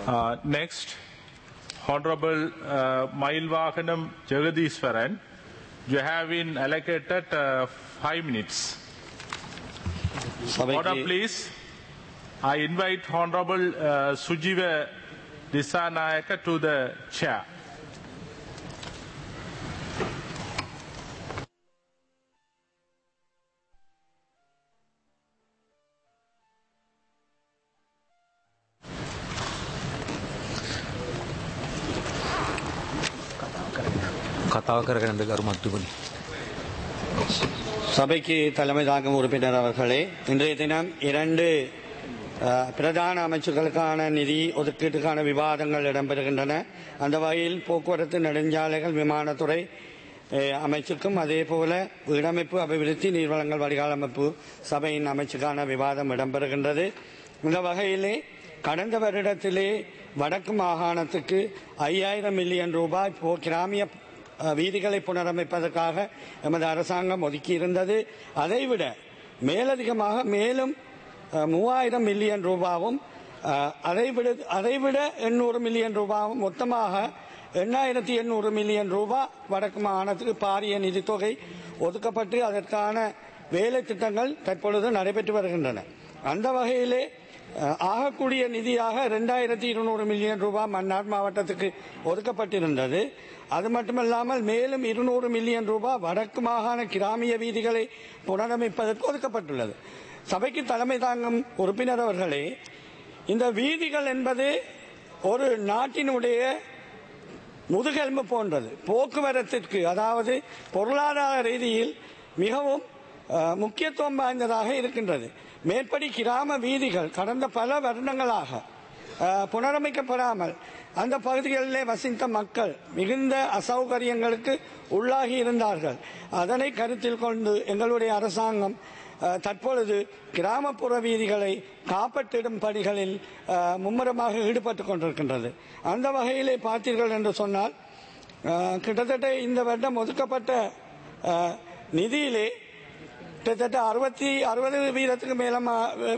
Uh, next, Honorable uh, Mailvaganam Jagadishwaran, you have been allocated uh, five minutes. Order, சபைக்கு please. I invite Honorable uh, Sujiva Disanayaka to the chair. කතාව කරගන්න ගරු මන්ත්‍රීතුමනි. சபைக்கு தலைமை தாங்கும் உறுப்பினர் அவர்களே இன்றைய தினம் இரண்டு அஹ், பிரதான அமைச்சுக்களுக்கான நிதி ஒதுக்கீட்டுக்கான விவாதங்கள் இடம்பெறுகின்றன அந்த வகையில் போக்குவரத்து நெடுஞ்சாலைகள் விமானத்துறை அஹ், அமைச்சுக்கும் அதே போல வீடமைப்பு அபிவிருத்தி நீர்வளங்கள் வடிகால் அமைப்பு சபையின் அமைச்சுக்கான விவாதம் இடம்பெறுகின்றது இந்த வகையிலே கடந்த வருடத்திலே வடக்கு மாகாணத்துக்கு ஐயாயிரம் மில்லியன் ரூபாய் போ- கிராமிய அஹ், வீதிகளை புனரமைப்பதற்காக எமது அரசாங்கம் ஒதுக்கியிருந்தது அதைவிட மேலதிகமாக மேலும் அஹ், மூவாயிரம் மில்லியன் ரூபாவும் அஹ், அதைவிட அதைவிட எண்ணூறு மில்லியன் ரூபாவும் மொத்தமாக எண்ணாயிரத்தி எண்ணூறு மில்லியன் ரூபாய் வடக்கு மாகாணத்துக்கு பாரிய நிதித்தொகை ஒதுக்கப்பட்டு அதற்கான வேலை திட்டங்கள் தற்பொழுது நடைபெற்று வருகின்றன அந்த வகையிலே அஹ், ஆகக்கூடிய நிதியாக இரண்டாயிரத்தி இருநூறு மில்லியன் ரூபாய் மன்னார் மாவட்டத்துக்கு ஒதுக்கப்பட்டிருந்தது அது மட்டுமல்லாமல் மேலும் இருநூறு மில்லியன் ரூபாய் வடக்கு மாகாண கிராமிய வீதிகளை புனரமைப்பதற்கு ஒதுக்கப்பட்டுள்ளது சபைக்கு தலைமை தாங்கும் உறுப்பினர் அவர்களே இந்த வீதிகள் என்பது ஒரு நாட்டினுடைய முதுகெலும்பு போன்றது போக்குவரத்திற்கு அதாவது பொருளாதார ரீதியில் மிகவும் அஹ், முக்கியத்துவம் வாய்ந்ததாக இருக்கின்றது மேற்படி கிராம வீதிகள் கடந்த பல வருடங்களாக அஹ், புனரமைக்கப்படாமல் அந்த பகுதிகளிலே வசித்த மக்கள் மிகுந்த அசௌகரியங்களுக்கு உள்ளாகி இருந்தார்கள் அதனை கருத்தில் கொண்டு எங்களுடைய அரசாங்கம் அஹ், தற்பொழுது கிராமப்புற வீதிகளை காப்பற்றிடும் பணிகளில் அஹ், மும்முரமாக ஈடுபட்டுக் கொண்டிருக்கின்றது அந்த வகையிலே பார்த்தீர்கள் என்று சொன்னால் அஹ், கிட்டத்தட்ட இந்த வருடம் ஒதுக்கப்பட்ட அஹ், நிதியிலே கிட்டத்தட்ட அறுபத்தி அறுபது வீதத்துக்கு மேலமா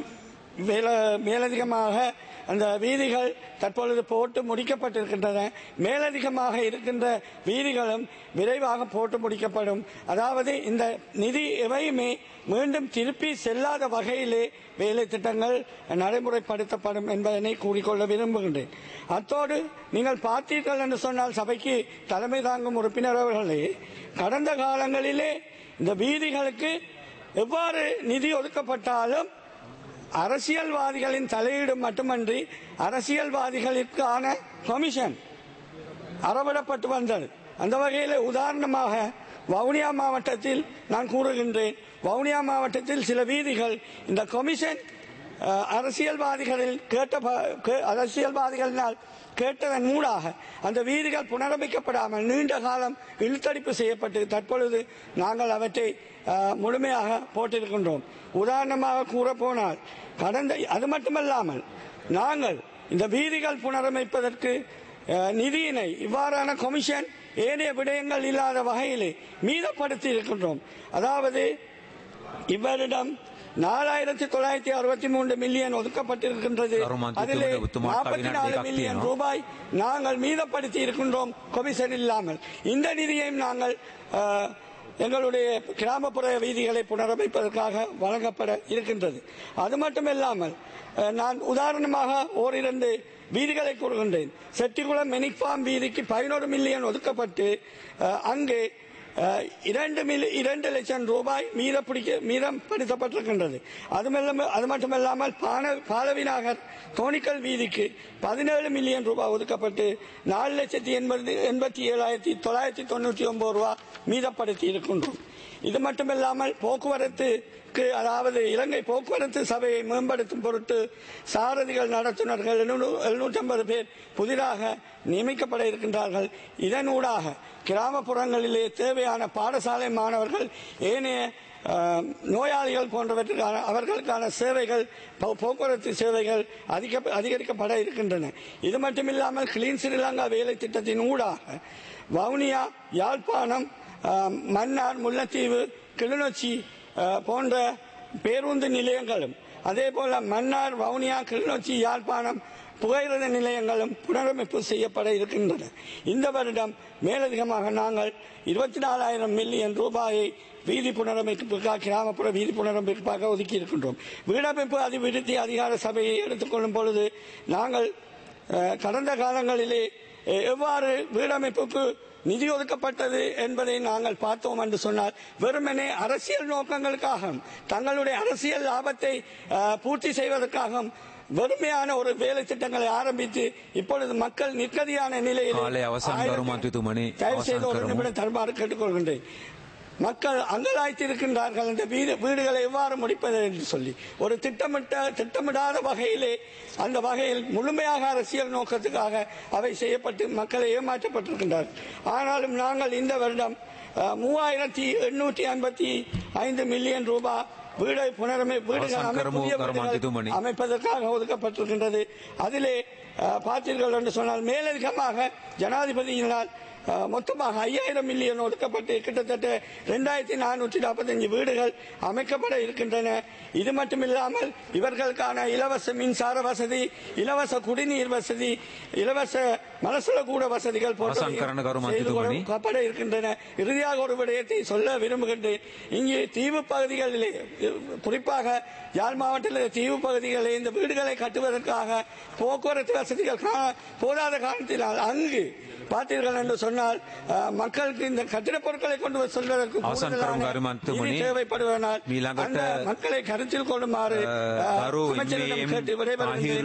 மேல மேலதிகமாக அந்த வீதிகள் தற்பொழுது போட்டு முடிக்கப்பட்டிருக்கின்றன மேலதிகமாக இருக்கின்ற வீதிகளும் விரைவாக போட்டு முடிக்கப்படும் அதாவது இந்த நிதி எவையுமே மீண்டும் திருப்பி செல்லாத வகையிலே வேலை திட்டங்கள் நடைமுறைப்படுத்தப்படும் என்பதனை கூறிக்கொள்ள விரும்புகின்றேன் அத்தோடு நீங்கள் பார்த்தீர்கள் என்று சொன்னால் சபைக்கு தலைமை தாங்கும் உறுப்பினர் அவர்களே கடந்த காலங்களிலே இந்த வீதிகளுக்கு எவ்வாறு நிதி ஒதுக்கப்பட்டாலும் அரசியல்வாதிகளின் தலையீடு மட்டுமன்றி அரசியல்வாதிகளுக்கான கமிஷன் அறவிடப்பட்டு வந்தது அந்த வகையில் உதாரணமாக வவுனியா மாவட்டத்தில் நான் கூறுகின்றேன் வவுனியா மாவட்டத்தில் சில வீதிகள் இந்த கமிஷன் அஹ், அரசியல்வாதிகளில் கேட்ட ப- கே- அரசியல்வாதிகளினால் கேட்டதன் மூடாக அந்த வீதிகள் புனரமைக்கப்படாமல் நீண்ட காலம் இழுத்தடிப்பு செய்யப்பட்டு தற்பொழுது நாங்கள் அவற்றை அஹ், முழுமையாக போட்டிருக்கின்றோம் உதாரணமாக கூறப்போனால் கடந்த அது மட்டுமல்லாமல் நாங்கள் இந்த வீதிகள் புனரமைப்பதற்கு அஹ், நிதியினை இவ்வாறான கமிஷன் ஏனைய விடயங்கள் இல்லாத வகையிலே மீதப்படுத்தி இருக்கின்றோம் அதாவது இவரிடம் நாலாயிரத்தி தொள்ளாயிரத்தி அறுபத்தி மூன்று மில்லியன் ஒதுக்கப்பட்டிருக்கின்றது கருமாந்தி அதிலே துண்டு உத்துமா நாற்பத்தி நாலு கவினாடி மில்லியன் கத்தியனோ? ரூபாய் நாங்கள் மீதப்படுத்தி இருக்கின்றோம் கமிஷன் இல்லாமல் இந்த நிதியையும் நாங்கள் அஹ், எங்களுடைய கிராமப்புற வீதிகளை புனரமைப்பதற்காக வழங்கப்பட இருக்கின்றது அது மட்டுமில்லாமல் அஹ், நான் உதாரணமாக ஓரிரண்டு வீதிகளை கூறுகின்றேன் செட்டிக்குளம் மெனிக்பாம் வீதிக்கு பதினோரு மில்லியன் ஒதுக்கப்பட்டு அஹ், அங்கே அஹ், இரண்டு மில்லி இரண்டு லட்சம் ரூபாய் மீத பிடிக்க மீதம் படுத்தப்பட்டிருக்கின்றது அது மெல்ல- அது மட்டுமல்லாமல் பான பாலவிநாகர் தோணிக்கல் வீதிக்கு பதினேழு மில்லியன் ரூபாய் ஒதுக்கப்பட்டு நாலு லட்சத்தி எண்பது எண்பத்தி ஏழாயிரத்தி தொள்ளாயிரத்தி தொண்ணூற்றி ஒன்பது ரூபாய் மீதப்படுத்தி இருக்கின்றோம் இது மட்டுமில்லாமல் போக்குவரத்துக்கு அதாவது இலங்கை போக்குவரத்து சபையை மேம்படுத்தும் பொருட்டு சாரதிகள் நடத்துனர்கள் எழுநூற்றி ஐம்பது பேர் புதிதாக நியமிக்கப்பட இருக்கின்றார்கள் இதனூடாக கிராமப்புறங்களிலே தேவையான பாடசாலை மாணவர்கள் ஏனைய அஹ், நோயாளிகள் போன்றவற்றுக்கான அவர்களுக்கான சேவைகள் போ- போக்குவரத்து சேவைகள் அதிக அதிகரிக்கப்பட இருக்கின்றன இது மட்டுமில்லாமல் கிளீன் ஸ்ரீலங்கா வேலை திட்டத்தின் ஊடாக வவுனியா யாழ்ப்பாணம் அஹ், மன்னார் முல்லைத்தீவு கிளிநொச்சி அஹ், போன்ற பேருந்து நிலையங்களும் அதே போல மன்னார் வவுனியா கிளிநொச்சி யாழ்ப்பாணம் புகையிரத நிலையங்களும் புனரமைப்பு செய்யப்பட இருக்கின்றன இந்த வருடம் மேலதிகமாக நாங்கள் இருபத்தி நாலாயிரம் மில்லியன் ரூபாயை வீதி புனரமைப்புக்காக கிராமப்புற வீதி புனரமைப்புக்காக ஒதுக்கி இருக்கின்றோம் வீடமைப்பு அபிவிருத்தி அதிகார சபையை எடுத்துக்கொள்ளும் பொழுது நாங்கள் அஹ், கடந்த காலங்களிலே அஹ், எவ்வாறு வீடமைப்புக்கு நிதி ஒதுக்கப்பட்டது என்பதை நாங்கள் பார்த்தோம் என்று சொன்னால் வெறுமனே அரசியல் நோக்கங்களுக்காக தங்களுடைய அரசியல் லாபத்தை அஹ், பூர்த்தி செய்வதற்காக வெறுமையான ஒரு வேலை திட்டங்களை ஆரம்பித்து இப்பொழுது மக்கள் நிற்கதியான நிலையில் காலை அவசான் கரும் மந்திரித்துமணி தயவு செய்து அவசான் ஒரு கரும் நிமிடம் தருமாறு கேட்டுக்கொள்கின்றேன் மக்கள் அங்கலாய்த்திருக்கின்றார்கள் இந்த வீடு வீடுகளை எவ்வாறு முடிப்பது என்று சொல்லி ஒரு திட்டமிட்ட திட்டமிடாத வகையிலே அந்த வகையில் முழுமையாக அரசியல் நோக்கத்துக்காக அவை செய்யப்பட்டு மக்களை ஏமாற்றப்பட்டிருக்கின்றார்கள் ஆனாலும் நாங்கள் இந்த வருடம் அஹ், மூவாயிரத்தி எண்ணூற்றி ஐம்பத்தி ஐந்து மில்லியன் ரூபாய் வீடை புனரமை வீடுகள் அவசான் அமை- கருமு புதிய கருமாந்திதுமணி. வீடுகள் அமைப்பதற்காக ஒதுக்கப்பட்டிருக்கின்றது அதிலே அஹ், பார்த்தீர்கள் என்று சொன்னால் மேலதிகமாக ஜனாதிபதியினால் அஹ், மொத்தமாக ஐயாயிரம் மில்லியன் ஒதுக்கப்பட்டு கிட்டத்தட்ட இரண்டாயிரத்தி நானூற்றி நாற்பத்தஞ்சு வீடுகள் அமைக்கப்பட இருக்கின்றன இது மட்டுமில்லாமல் இவர்களுக்கான இலவச மின்சார வசதி இலவச குடிநீர் வசதி இலவச மலசுல கூட வசதிகள் அவசான் கரண கரும் மந்திதுமணி. காப்பட இருக்கின்றன இறுதியாக ஒரு விடயத்தை சொல்ல விரும்புகின்றேன் இங்கே தீவு பகுதிகளிலே குறிப்பாக யாழ் மாவட்டத்தில் தீவு பகுதிகளில் இந்த வீடுகளை கட்டுவதற்காக போக்குவரத்து வசதிகள் கா- போதாத காரணத்தினால் அங்கு பார்த்தீர்கள் என்று சொன்னால் அஹ், மக்களுக்கு இந்த கட்டிடப் பொருட்களை கொண்டு வந்து செல்வதற்கு அவசான் கூடுதலான கரும் கருமத்துமணி. நிதி தேவைப்படுவதனால் மீளங்கட்ட, அந்த மக்களை கருத்தில் கொள்ளுமாறு அஹ், அஹ், கரு அமைச்சரிடம் இன்மையும் கேட்டு விடைபெறுகின்றேன்